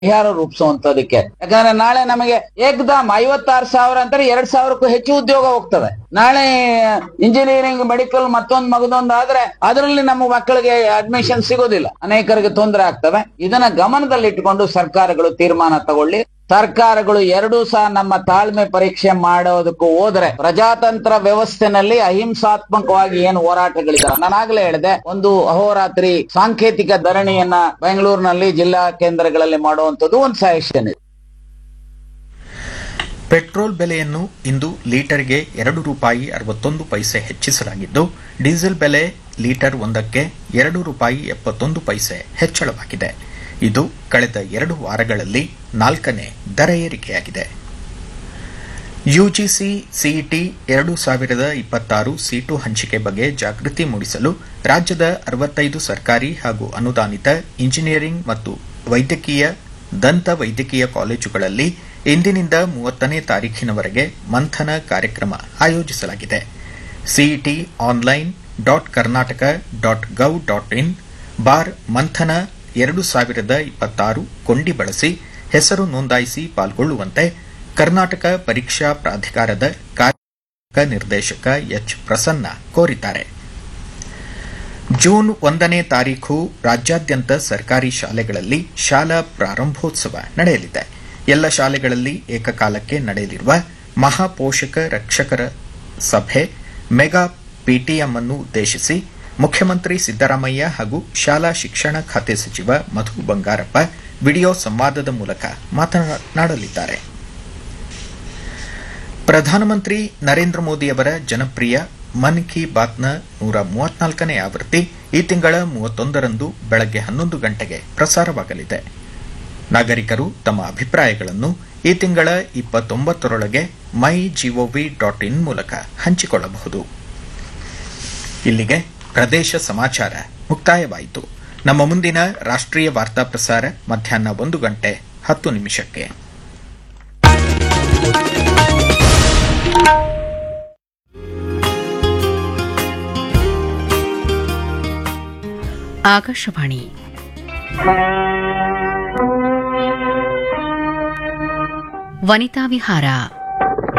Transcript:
ಪರಿಹಾರ ರೂಪಿಸುವಂತದಕ್ಕೆ ಯಾಕಂದ್ರೆ ನಾಳೆ ನಮಗೆ ಏಕದಮ್ ಐವತ್ತಾರು ಸಾವಿರ ಅಂತಾರೆ ಎರಡ್ ಸಾವಿರಕ್ಕೂ ಹೆಚ್ಚು ಉದ್ಯೋಗ ಹೋಗ್ತದೆ ನಾಳೆ ಇಂಜಿನಿಯರಿಂಗ್ ಮೆಡಿಕಲ್ ಮತ್ತೊಂದು ಮಗದೊಂದು ಆದ್ರೆ ಅದರಲ್ಲಿ ನಮ್ಮ ಮಕ್ಕಳಿಗೆ ಅಡ್ಮಿಷನ್ ಸಿಗೋದಿಲ್ಲ ಅನೇಕರಿಗೆ ತೊಂದರೆ ಆಗ್ತವೆ ಇದನ್ನ ಗಮನದಲ್ಲಿಟ್ಟುಕೊಂಡು ಸರ್ಕಾರಗಳು ತೀರ್ಮಾನ ತಗೊಳ್ಳಿ ಸರ್ಕಾರಗಳು ಎರಡೂ ಸಹ ನಮ್ಮ ತಾಳ್ಮೆ ಪರೀಕ್ಷೆ ಮಾಡೋದಕ್ಕೂ ಹೋದ್ರೆ ಪ್ರಜಾತಂತ್ರ ವ್ಯವಸ್ಥೆನಲ್ಲಿ ಅಹಿಂಸಾತ್ಮಕವಾಗಿ ಏನು ಹೋರಾಟಗಳಿದೆ ನಾನಾಗ್ಲೇ ಹೇಳಿದೆ ಒಂದು ಅಹೋರಾತ್ರಿ ಸಾಂಕೇತಿಕ ಧರಣಿಯನ್ನ ಬೆಂಗಳೂರಿನಲ್ಲಿ ಜಿಲ್ಲಾ ಕೇಂದ್ರಗಳಲ್ಲಿ ಮಾಡುವಂತದ್ದು ಒಂದು ಸಜೆಷನ್ ಇದೆ ಪೆಟ್ರೋಲ್ ಬೆಲೆಯನ್ನು ಇಂದು ಲೀಟರ್ಗೆ ಎರಡು ರೂಪಾಯಿ ಅರವತ್ತೊಂದು ಪೈಸೆ ಹೆಚ್ಚಿಸಲಾಗಿದ್ದು ಡೀಸೆಲ್ ಬೆಲೆ ಲೀಟರ್ ಒಂದಕ್ಕೆ ಎರಡು ರೂಪಾಯಿ ಎಪ್ಪತ್ತೊಂದು ಪೈಸೆ ಹೆಚ್ಚಳವಾಗಿದೆ ಇದು ಕಳೆದ ಎರಡು ವಾರಗಳಲ್ಲಿ ನಾಲ್ಕನೇ ದರ ಏರಿಕೆಯಾಗಿದೆ ಯುಜಿಸಿ ಸಿಇಟಿ ಎರಡು ಸಾವಿರದ ಇಪ್ಪತ್ತಾರು ಸೀಟು ಹಂಚಿಕೆ ಬಗ್ಗೆ ಜಾಗೃತಿ ಮೂಡಿಸಲು ರಾಜ್ಯದ ಅರವತ್ತೈದು ಸರ್ಕಾರಿ ಹಾಗೂ ಅನುದಾನಿತ ಇಂಜಿನಿಯರಿಂಗ್ ಮತ್ತು ವೈದ್ಯಕೀಯ ದಂತ ವೈದ್ಯಕೀಯ ಕಾಲೇಜುಗಳಲ್ಲಿ ಇಂದಿನಿಂದ ಮೂವತ್ತನೇ ತಾರೀಖಿನವರೆಗೆ ಮಂಥನ ಕಾರ್ಯಕ್ರಮ ಆಯೋಜಿಸಲಾಗಿದೆ CET online dot Karnataka dot gov dot in ಬಾರ್ ಮಂಥನ ಎರಡು ಸಾವಿರದ ಇಪ್ಪತ್ತಾರು ಕೊಂಡಿ ಬಳಸಿ ಹೆಸರು ನೋಂದಾಯಿಸಿ ಪಾಲ್ಗೊಳ್ಳುವಂತೆ ಕರ್ನಾಟಕ ಪರೀಕ್ಷಾ ಪ್ರಾಧಿಕಾರದ ಕಾರ್ಯ ನಿರ್ದೇಶಕ ಎಚ್ ಪ್ರಸನ್ನ ಕೋರಿದ್ದಾರೆ ಜೂನ್ ಒಂದನೇ ತಾರೀಖು ರಾಜ್ಯಾದ್ಯಂತ ಸರ್ಕಾರಿ ಶಾಲೆಗಳಲ್ಲಿ ಶಾಲಾ ಪ್ರಾರಂಭೋತ್ಸವ ನಡೆಯಲಿದೆ ಎಲ್ಲ ಶಾಲೆಗಳಲ್ಲಿ ಏಕಕಾಲಕ್ಕೆ ನಡೆಯಲಿರುವ ಮಹಾಪೋಷಕ ರಕ್ಷಕರ ಸಭೆ ಮೆಗಾ ಪಿಟಿಎಂ ಅನ್ನು ಉದ್ದೇಶಿಸಿ ಮುಖ್ಯಮಂತ್ರಿ ಸಿದ್ದರಾಮಯ್ಯ ಹಾಗೂ ಶಾಲಾ ಶಿಕ್ಷಣ ಖಾತೆ ಸಚಿವ ಮಧು ಬಂಗಾರಪ್ಪ ವಿಡಿಯೋ ಸಂವಾದದ ಮೂಲಕ ಮಾತನಾಡಲಿದ್ದಾರೆ ಪ್ರಧಾನಮಂತ್ರಿ ನರೇಂದ್ರ ಮೋದಿಯವರ ಜನಪ್ರಿಯ ಮನ್ ಕಿ ಬಾತ್ನ ನೂರ ಮೂವತ್ನಾಲ್ಕನೇ ಆವೃತ್ತಿ ಈ ತಿಂಗಳ ಮೂವತ್ತೊಂದರಂದು ಬೆಳಗ್ಗೆ ಹನ್ನೊಂದು ಗಂಟೆಗೆ ಪ್ರಸಾರವಾಗಲಿದೆ ನಾಗರಿಕರು ತಮ್ಮ ಅಭಿಪ್ರಾಯಗಳನ್ನು ಈ ತಿಂಗಳ ಇಪ್ಪತ್ತೊಂಬತ್ತರೊಳಗೆ ಮೈ ಜಿಒವಿ ಡಾಟ್ ಇನ್ ಮೂಲಕ ಹಂಚಿಕೊಳ್ಳಬಹುದು ಇಲ್ಲಿಗೆ ಪ್ರದೇಶ ಸಮಾಚಾರ ಮುಕ್ತಾಯವಾಯಿತು ನಮ್ಮ ಮುಂದಿನ ರಾಷ್ಟ್ರೀಯ ವಾರ್ತಾ ಪ್ರಸಾರ ಮಧ್ಯಾಹ್ನ ಒಂದು ಗಂಟೆ ಹತ್ತು ನಿಮಿಷಕ್ಕೆ ಆಕಾಶವಾಣಿ ವನಿತಾ ವಿಹಾರ